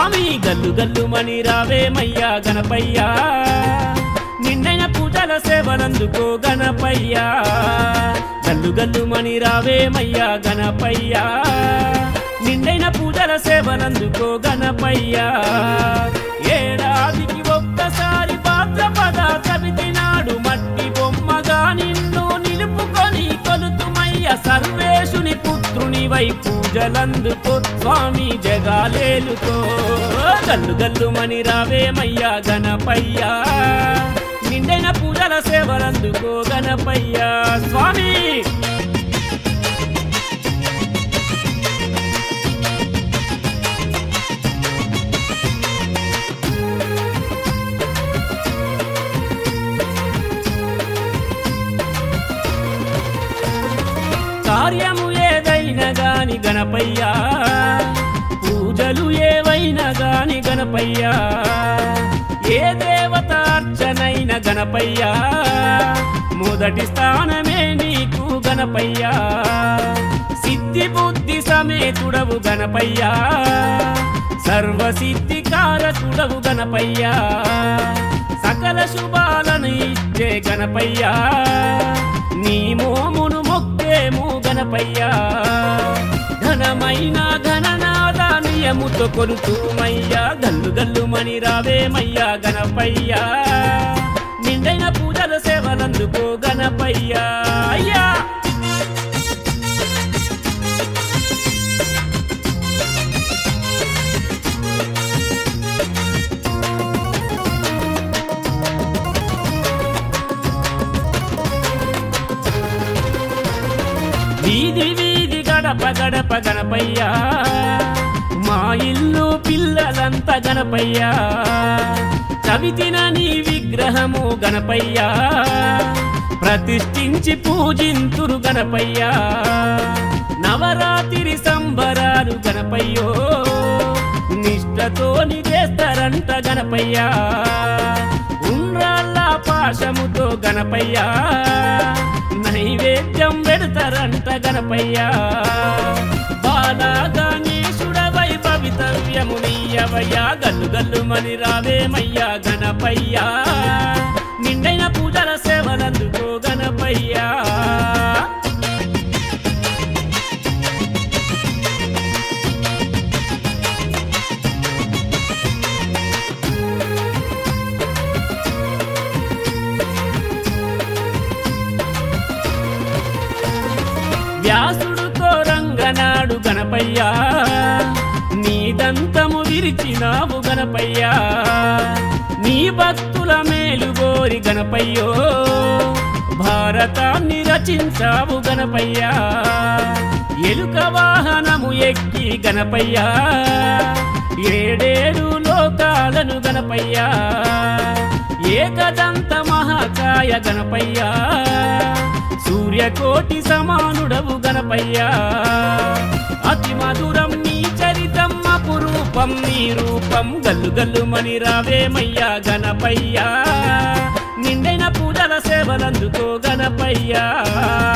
స్వామి గల్లు గల్లు మని రావేమయ్యా గణపయ్యా నిన్నైన పూజల సేవలందుకో గణపయ్యా గల్లు గల్లు మని రావేమయ్యా గణపయ్యా నిన్నైన పూజల సేవలందుకో గణపయ్యా ఏడాదికి ఒక్కసారి పాత్రపద చవితినాడు మట్టి బొమ్మగా నిన్ను నిలుపుకొని కొలుతుమయ్య సర్వేశుని పుత్రుని వై పూజలందుకో స్వామి జగాలేలుకో గల్లు గల్లు మని రావేమయ్యా గణపయ్యా నిండైన పూజల సేవలందుకో గణపయ్యా స్వామి కార్యము ఏదైనా గాని గణపయ్యా పూజలు ఏవైనా గాని గణపయ్యా ఏ దేవత అర్చనైన గణపయ్యా మొదటి స్థానమే నీకు గణపయ్యా సిద్ధి బుద్ధి సమేతుడవు గణపయ్యా సర్వసిద్ధి కారకుడవు గణపయ్యా సకల శుభాలను ఇచ్చే గణపయ్యా నీ మోమును మొక్కేము గణపయ్యా ఘనమైన ఘననాద నియముతో కొలుతూమయ్యా గల్లు గల్లు మని రావేమయ్యా గణపయ్యా నిండైన పూజల సేవలందుకో గణపయ్యా అయ్యా వీధి వీధి గడప గడప గణపయ్యా మా ఇల్లు పిల్లలంతా గణపయ్యా చవితిన నీ విగ్రహము గణపయ్యా ప్రతిష్ఠించి పూజింతురు గణపయ్యా నవరాత్రి సంబరాలు గణపయ్యో నిష్టతోని చేస్తారంట గణపయ్యా ఉండ్రాళ్ళ పాశముతో గణపయ్యా నైవేద్యం పెడతారంట గణపయ్యా బాలా గణేశుడవై భవితవ్యము నీయవయ్యా గల్లు గల్లు మని రావేమయ్యా గణపయ్యా నిండైన పూజల సేవలందుకో గణపయ్యా వ్యాసుడుతో రంగనాడు గణపయ్యా నీదంతము విరిచినావు గణపయ్యా నీ భక్తుల మేలు గోరి గణపయ్యో భారతాన్ని రచించావు గణపయ్యా ఎలుక వాహనము ఎక్కి గణపయ్యా ఏడేడు లోకాలను గణపయ్యా ఏకదంత మహాకాయ గణపయ్యా సూర్యకోటి సమానుడవు గణపయ్యా అతి మధురం నీ చరితం అపురూపం నీ రూపం గల్లు గల్లు మని రావేమయ్యా గణపయ్యా నిండైన పూజల సేవలందుకో గణపయ్యా